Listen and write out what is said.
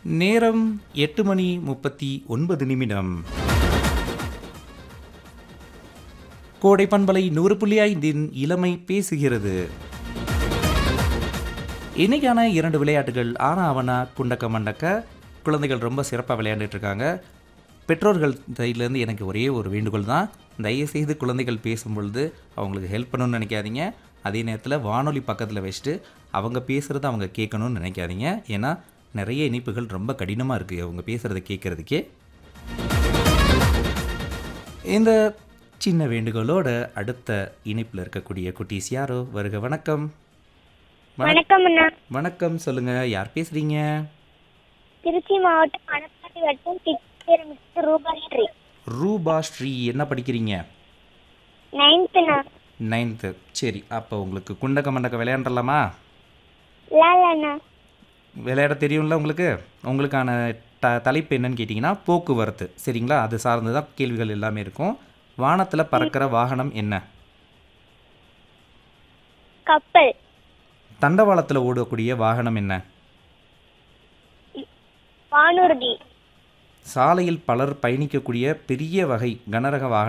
நேரம் எட்டு மணி முப்பத்தி ஒன்பது நிமிடம் கோடை பண்பலை நூறு புள்ளி ஐந்தின் இளமை பேசுகிறது இன்னைக்கான இரண்டு விளையாட்டுகள் ஆனா அவனா குண்டக்க மண்டக்க குழந்தைகள் ரொம்ப சிறப்பாக விளையாண்டுட்டு இருக்காங்க பெற்றோர்கள் சைட்லேருந்து எனக்கு ஒரே ஒரு வேண்டுகோள் தான் தயவுசெய்து குழந்தைகள் பேசும் பொழுது அவங்களுக்கு ஹெல்ப் பண்ணணும்னு நினைக்காதீங்க அதே நேரத்தில் வானொலி பக்கத்தில் வச்சுட்டு அவங்க பேசுகிறத அவங்க கேட்கணும்னு நினைக்காதீங்க ஏன்னா நிறைய இனிப்புகள் ரொம்ப கடினமாக இருக்குது அவங்க பேசுகிறத கேட்குறதுக்கே இந்த சின்ன வேண்டுகோளோட அடுத்த இனிப்பில் இருக்கக்கூடிய குட்டீஸ் யாரோ வருக வணக்கம் வணக்- வணக்கம் அண்ணா வணக்கம் சொல்லுங்க யார் பேசுறீங்க திருச்சி மாவட்டம் மணப்பாடி வட்டம் திட்டேர் மிஸ்டர் ரூபாஸ்ரீ ரூபா ஸ்ரீ என்ன படிக்கிறீங்க நைன்த்துண்ணா நைன்த்து சரி அப்போ உங்களுக்கு குண்டக்க மண்டக்க விளையாண்டலாமா லாலாண்ணா விளையாட தெரியும்ல உங்களுக்கு உங்களுக்கான த தலைப்பு என்னன்னு கேட்டிங்கன்னா போக்குவரத்து சரிங்களா அது சார்ந்து தான் கேள்விகள் எல்லாமே இருக்கும் வானத்தில் பறக்கிற வாகனம் என்ன கப்பல் தண்டவாளத்தில் ஓடக்கூடிய வாகனம் என்ன வானூர்தி சாலையில் பலர் பயணிக்கக்கூடிய பெரிய வகை கனரக வாகனம்